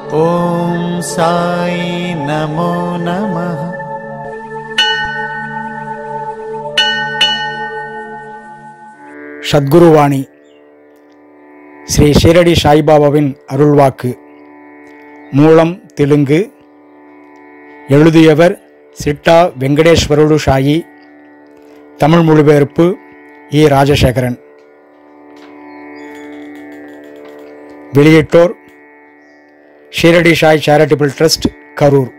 ॐ साई नमो नमः சத்குருவாணி ஸ்ரீ ஷீரடி சாய்பாபாவின் அருள்வாக்கு மூலம் தெலுங்கு எழுதியவர் சிட்டா வெங்கடேஸ்வரடு சாயி தமிழ் மொழிபெயர்ப்பு இ ராஜசேகரன் வெளியிட்டோர் ஷீரடி சாய் சேரிட்டபிள் ட்ரஸ்ட் கரூர்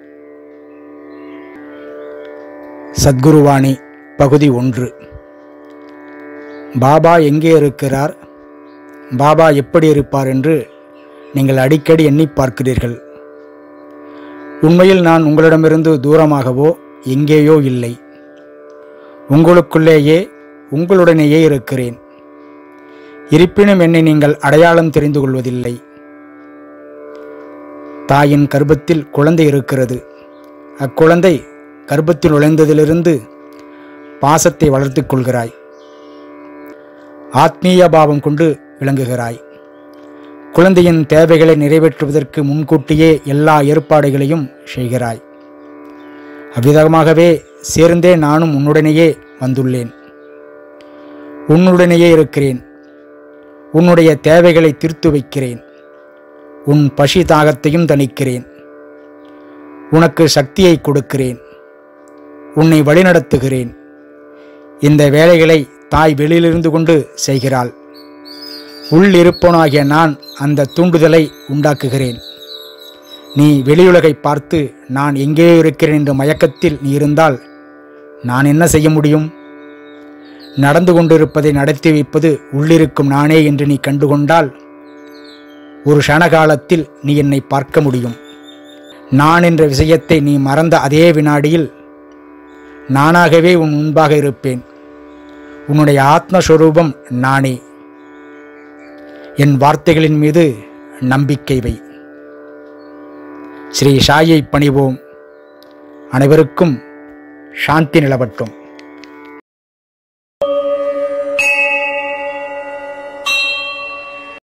சத்குருவாணி பகுதி ஒன்று பாபா எங்கே இருக்கிறார் பாபா எப்படி இருப்பார் என்று நீங்கள் அடிக்கடி எண்ணி பார்க்கிறீர்கள் உண்மையில் நான் உங்களிடமிருந்து தூரமாகவோ எங்கேயோ இல்லை உங்களுக்குள்ளேயே உங்களுடனேயே இருக்கிறேன் இருப்பினும் என்னை நீங்கள் அடையாளம் தெரிந்து கொள்வதில்லை தாயின் கர்ப்பத்தில் குழந்தை இருக்கிறது அக்குழந்தை கர்ப்பத்தில் நுழைந்ததிலிருந்து பாசத்தை வளர்த்துக் கொள்கிறாய் ஆத்மீய பாவம் கொண்டு விளங்குகிறாய் குழந்தையின் தேவைகளை நிறைவேற்றுவதற்கு முன்கூட்டியே எல்லா ஏற்பாடுகளையும் செய்கிறாய் அவ்விதமாகவே சேர்ந்தே நானும் உன்னுடனேயே வந்துள்ளேன் உன்னுடனேயே இருக்கிறேன் உன்னுடைய தேவைகளை தீர்த்து வைக்கிறேன் உன் பசி தாகத்தையும் தணிக்கிறேன் உனக்கு சக்தியை கொடுக்கிறேன் உன்னை வழிநடத்துகிறேன் இந்த வேலைகளை தாய் வெளியிலிருந்து கொண்டு செய்கிறாள் உள் இருப்பவனாகிய நான் அந்த தூண்டுதலை உண்டாக்குகிறேன் நீ வெளியுலகை பார்த்து நான் எங்கேயோ இருக்கிறேன் என்ற மயக்கத்தில் நீ இருந்தால் நான் என்ன செய்ய முடியும் நடந்து கொண்டிருப்பதை நடத்தி வைப்பது உள்ளிருக்கும் நானே என்று நீ கண்டுகொண்டால் ஒரு க்ஷணகாலத்தில் நீ என்னை பார்க்க முடியும் நான் என்ற விஷயத்தை நீ மறந்த அதே வினாடியில் நானாகவே உன் முன்பாக இருப்பேன் உன்னுடைய ஆத்மஸ்வரூபம் நானே என் வார்த்தைகளின் மீது நம்பிக்கை வை ஸ்ரீ சாயை பணிவோம் அனைவருக்கும் சாந்தி நிலவட்டும்